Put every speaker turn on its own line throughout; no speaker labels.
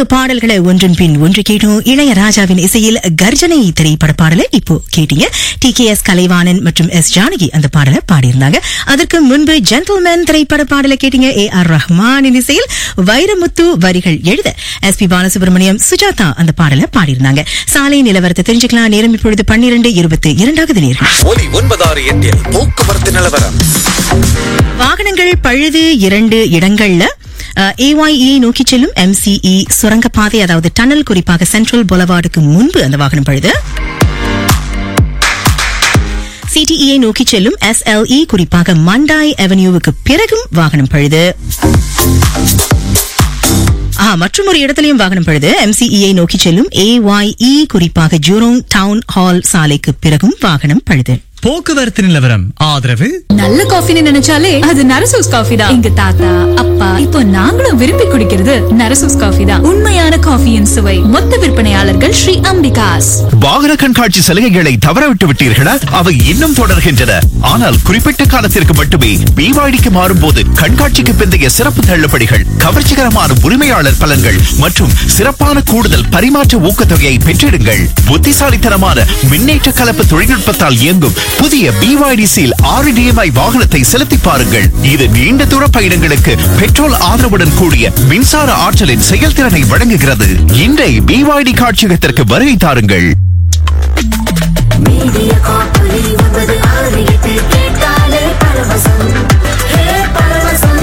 பாடல்களை ஒன்றின் பின் ஒன்று கேட்டோம் இளையராஜாவின் இசையில் கர்ஜனை திரைப்பட பாடலை இப்போ கேட்டீங்க டி கே எஸ் கலைவாணன் மற்றும் எஸ் ஜானகி அந்த பாடலை பாடியிருந்தாங்க அதற்கு முன்பு ஜென்டில்மேன் திரைப்பட பாடலை கேட்டீங்க ஏ ஆர் ரஹ்மானின் இசையில் வைரமுத்து வரிகள் எழுத எஸ் பி பாலசுப்ரமணியம் சுஜாதா அந்த பாடலை பாடியிருந்தாங்க சாலை நிலவரத்தை தெரிஞ்சுக்கலாம் நேரம் இப்பொழுது பன்னிரண்டு இருபத்தி இரண்டாவது நேரம்
ஒலி ஒன்பதாறு எட்டில் போக்குவரத்து நிலவரம்
வாகனங்கள் பழுது இரண்டு இடங்கள்ல ஏஒய்இ நோக்கி செல்லும் எம்சிஇ சுரங்கப்பாதை அதாவது டனல் குறிப்பாக சென்ட்ரல் பொலவார்டுக்கு முன்பு அந்த வாகனம் பழுது சிடிஇயை நோக்கி செல்லும் எஸ்எல்இ குறிப்பாக மண்டாய் அவென்யூவுக்கு பிறகும் வாகனம் பழுது ஆ, மற்றும் ஒரு இடத்திலையும் வாகனம் பழுது எம்சிஇயை நோக்கி செல்லும் ஏஒய்இ குறிப்பாக ஜூரோங் டவுன் ஹால் சாலைக்கு பிறகும் வாகனம் பழுது
போக்குவரத்து நிலவரம் ஆதரவு
நல்ல காஃபின்னு நினைச்சாலே அது நரசூஸ் காஃபி தான் எங்க தாத்தா அப்பா இப்போ நாங்களும் விரும்பி குடிக்கிறது நரசூஸ் காஃபி தான் உண்மையான காஃபியின் சுவை மொத்த விற்பனையாளர்கள் ஸ்ரீ அம்பிகாஸ்
வாகன கண்காட்சி சலுகைகளை தவறவிட்டு விட்டீர்களா அவை இன்னும் தொடர்கின்றன ஆனால் குறிப்பிட்ட காலத்திற்கு மட்டுமே பிவாடிக்கு மாறும்போது கண்காட்சிக்கு பிந்தைய சிறப்பு தள்ளுபடிகள் கவர்ச்சிகரமான உரிமையாளர் பலன்கள் மற்றும் சிறப்பான கூடுதல் பரிமாற்ற ஊக்கத்தொகையை பெற்றிடுங்கள் புத்திசாலித்தனமான மின்னேற்ற கலப்பு தொழில்நுட்பத்தால் இயங்கும் புதிய பிவாய்டி சீல் ஆறு டிஎம்ஐ வாகனத்தை செலுத்தி பாருங்கள் இது நீண்ட தூர பயணங்களுக்கு பெட்ரோல் ஆதரவுடன் கூடிய மின்சார ஆற்றலின் செயல்திறனை வழங்குகிறது இன்றை பிவாய்டி காட்சியகத்திற்கு வருகை தாருங்கள்
மீடியா காப்பொலி ஒன்பது ஆறு எட்டு கேட்டாலே பரவசம் ஹே பரவசம்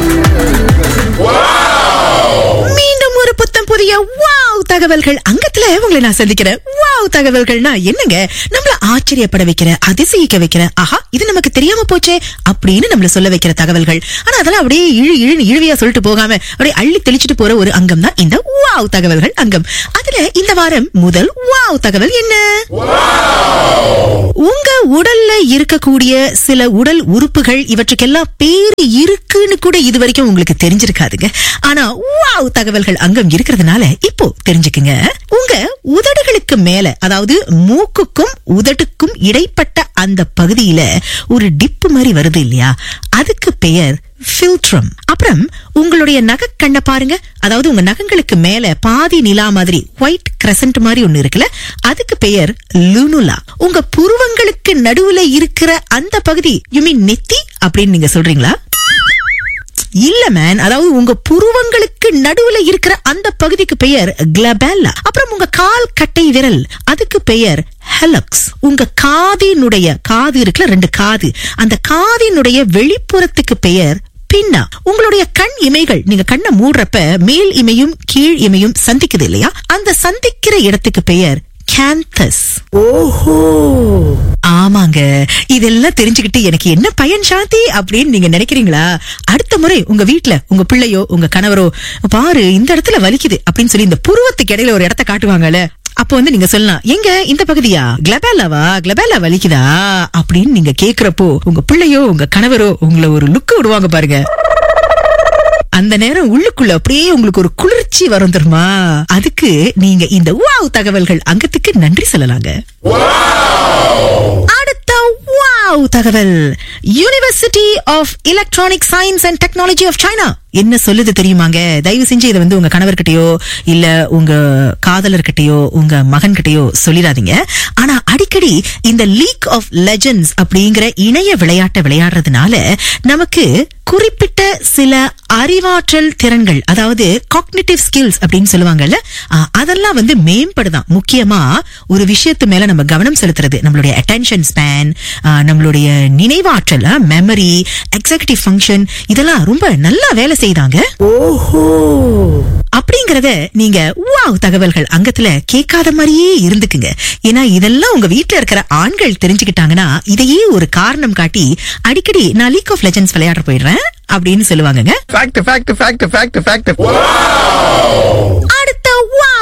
மீண்டும் ஒரு புத்தம் புதிய வாவ் தகவல்கள் அங்கத்துல உங்களை நான் சந்திக்கிறேன் வாவ் தகவல்கள்னா என்னங்க நம்மள ஆச்சரியப்பட வைக்கிற அதிசயிக்க வைக்கிற ஆஹா இது நமக்கு தெரியாம போச்சே அப்படின்னு நம்மள சொல்ல வைக்கிற தகவல்கள் ஆனா அதெல்லாம் அப்படியே இழு இழு இழுவியா சொல்லிட்டு போகாம அப்படியே அள்ளி தெளிச்சிட்டு போற ஒரு அங்கம் தான் இந்த வாவ் தகவல்கள் அங்கம் அதுல இந்த வாரம் முதல் வாவ் தகவல் என்ன உங்க உடல்ல இருக்கக்கூடிய சில உடல் உறுப்புகள் இவற்றுக்கெல்லாம் பேரு இருக்குன்னு கூட இது வரைக்கும் உங்களுக்கு தெரிஞ்சிருக்காதுங்க ஆனா வாவ் தகவல்கள் அங்கம் இருக்கிறதுனால இப்போ தெரிஞ்சுக்குங்க உங்க உதடுகளுக்கு மேல அதாவது மூக்குக்கும் உதடுக்கும் இடைப்பட்ட அந்த பகுதியில ஒரு டிப்பு மாதிரி வருது இல்லையா அதுக்கு பெயர் ஃபில்ட்ரம் அப்புறம் உங்களுடைய நகக்கண்ணை பாருங்க அதாவது உங்க நகங்களுக்கு மேல பாதி நிலா மாதிரி ஒயிட் கிரசன்ட் மாதிரி ஒண்ணு இருக்குல்ல அதுக்கு பெயர் லூனுலா உங்க புருவங்களுக்கு நடுவுல இருக்கிற அந்த பகுதி யூ மீன் நெத்தி அப்படின்னு நீங்க சொல்றீங்களா இல்ல மேன் அதாவது உங்க புருவங்களுக்கு நடுவுல இருக்கிற அந்த பகுதிக்கு பெயர் கிளபெல்லா அப்புறம் உங்க கால் கட்டை விரல் அதுக்கு பெயர் ஹெலக்ஸ் உங்க காதினுடைய காது இருக்குல்ல ரெண்டு காது அந்த காதினுடைய வெளிப்புறத்துக்கு பெயர் பின்னா உங்களுடைய கண் இமைகள் நீங்க கண்ணை மூடுறப்ப மேல் இமையும் கீழ் இமையும் சந்திக்குது இல்லையா அந்த சந்திக்கிற இடத்துக்கு பெயர் கேந்தஸ் ஆமாங்க இதெல்லாம் தெரிஞ்சுக்கிட்டு எனக்கு என்ன பயன் சாந்தி அப்படின்னு நீங்க நினைக்கிறீங்களா அடுத்த முறை உங்க வீட்ல உங்க பிள்ளையோ உங்க கணவரோ பாரு இந்த இடத்துல வலிக்குது அப்படின்னு சொல்லி இந்த புருவத்துக்கு இடையில ஒரு இடத்த காட்டுவாங்கல்ல அப்போ வந்து நீங்க சொல்லலாம் எங்க இந்த பகுதியா கிளபேலாவா கிளபேலா வலிக்குதா அப்படின்னு நீங்க கேக்குறப்போ உங்க பிள்ளையோ உங்க கணவரோ உங்களை ஒரு லுக்கு விடுவாங்க பாருங்க அந்த நேரம் உள்ளுக்குள்ள அப்படியே உங்களுக்கு ஒரு குளிர்ச்சி வரும் தெரியுமா அதுக்கு நீங்க இந்த வாவ் தகவல்கள் அங்கத்துக்கு நன்றி சொல்லலாங்க அடுத்த வாவ் தகவல் university of electronic science and technology of China என்ன சொல்லுது தெரியுமாங்க தயவு செஞ்சு இதை வந்து உங்க கணவர்கிட்டயோ இல்ல உங்க காதலர்கிட்டயோ உங்க மகன்கிட்டயோ சொல்லிடாதீங்க ஆனா அடிக்கடி இந்த லீக் ஆஃப் லெஜண்ட்ஸ் அப்படிங்கிற இணைய விளையாட்டை விளையாடுறதுனால நமக்கு குறிப்பிட்ட சில அறிவாற்றல் திறன்கள் அதாவது காக்னிட்டிவ் ஸ்கில்ஸ் அப்படின்னு சொல்லுவாங்கல்ல ஆ, அதெல்லாம் வந்து மேம்படுதான் முக்கியமா ஒரு விஷயத்து மேல நம்ம கவனம் செலுத்துறது நம்மளுடைய அட்டென்ஷன் ஸ்பேன் நம்மளுடைய நினைவாற்றல் மெமரி எக்ஸிகூட்டிவ் ஃபங்க்ஷன் இதெல்லாம் ரொம்ப நல்லா வேலை செய்தாங்க அப்படிங்கறத நீங்க வாவ் தகவல்கள் அங்கத்துல கேட்காத மாதிரியே இருந்துக்குங்க ஏன்னா இதெல்லாம் உங்க வீட்ல இருக்கிற ஆண்கள் தெரிஞ்சுக்கிட்டாங்கன்னா இதையே ஒரு காரணம் காட்டி அடிக்கடி நான் லீக் ஆஃப் லெஜண்ட்ஸ் விளையாட போயிடுறேன் அப்படின்னு சொல்லுவாங்கங்க
fact fact fact fact fact
அடுத்த வாவ்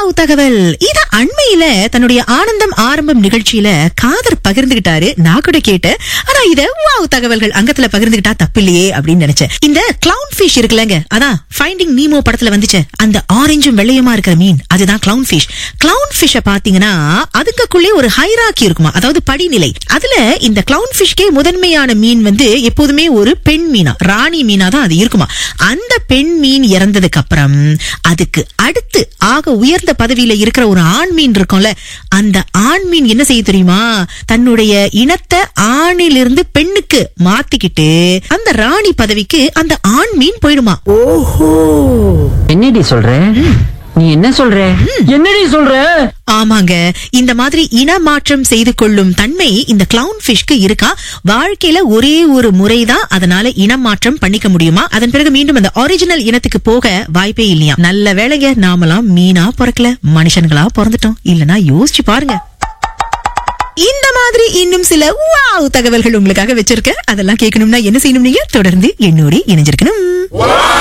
வாவ் தகவல் இது அண்மையில தன்னுடைய ஆனந்தம் ஆரம்பம் நிகழ்ச்சியில காதர் பகிர்ந்துகிட்டாரு நான் கூட கேட்டேன் ஆனா இத வாவ் தகவல்கள் அங்கத்துல பகிர்ந்துகிட்டா தப்பில்லையே அப்படின்னு நினைச்சேன் இந்த கிளவுன் ஃபிஷ் இருக்குல்லங்க அதான் ஃபைண்டிங் நீமோ படத்துல வந்துச்சு அந்த ஆரஞ்சும் வெள்ளையுமா இருக்கிற மீன் அதுதான் கிளவுன் ஃபிஷ் கிளவுன் ஃபிஷ்ஷ பாத்தீங்கன்னா அதுக்குள்ளே ஒரு ஹைராக்கி இருக்குமா அதாவது படிநிலை அதுல இந்த கிளவுன் ஃபிஷ்கே முதன்மையான மீன் வந்து எப்போதுமே ஒரு பெண் மீனா ராணி மீனா தான் அது இருக்குமா அந்த பெண் மீன் இறந்ததுக்கு அப்புறம் அதுக்கு அடுத்து ஆக உயர்ந்த பதவியில இருக்கிற ஒரு ஆண் மீன் இருக்கும்ல அந்த ஆண் மீன் என்ன செய்ய தெரியுமா தன்னுடைய இனத்தை ஆணிலிருந்து பெண்ணுக்கு மாத்திக்கிட்டு அந்த ராணி பதவிக்கு அந்த ஆண் மீன் போயிடுமா
என்னடி சொல்ற நீ என்ன சொல்ற என்னடி சொல்ற
ஆமாங்க இந்த மாதிரி இனமாற்றம் செய்து கொள்ளும் தன்மை இந்த கிளவுன் ஃபிஷ்க்கு இருக்கா வாழ்க்கையில ஒரே ஒரு முறைதான் அதனால இனம் மாற்றம் பண்ணிக்க முடியுமா அதன் பிறகு மீண்டும் அந்த ஒரிஜினல் இனத்துக்கு போக வாய்ப்பே இல்லையா நல்ல வேளைங்க நாமெல்லாம் மீனா பிறக்கல மனுஷன்களா பிறந்துட்டோம் இல்லனா யோசிச்சு பாருங்க இந்த மாதிரி இன்னும் சில வாவ் தகவல்கள் உங்களுக்காக வச்சிருக்கேன் அதெல்லாம் கேட்கணும்னா என்ன செய்யணும் நீங்க தொடர்ந்து என்னோட இணைஞ்சிருக்கணும்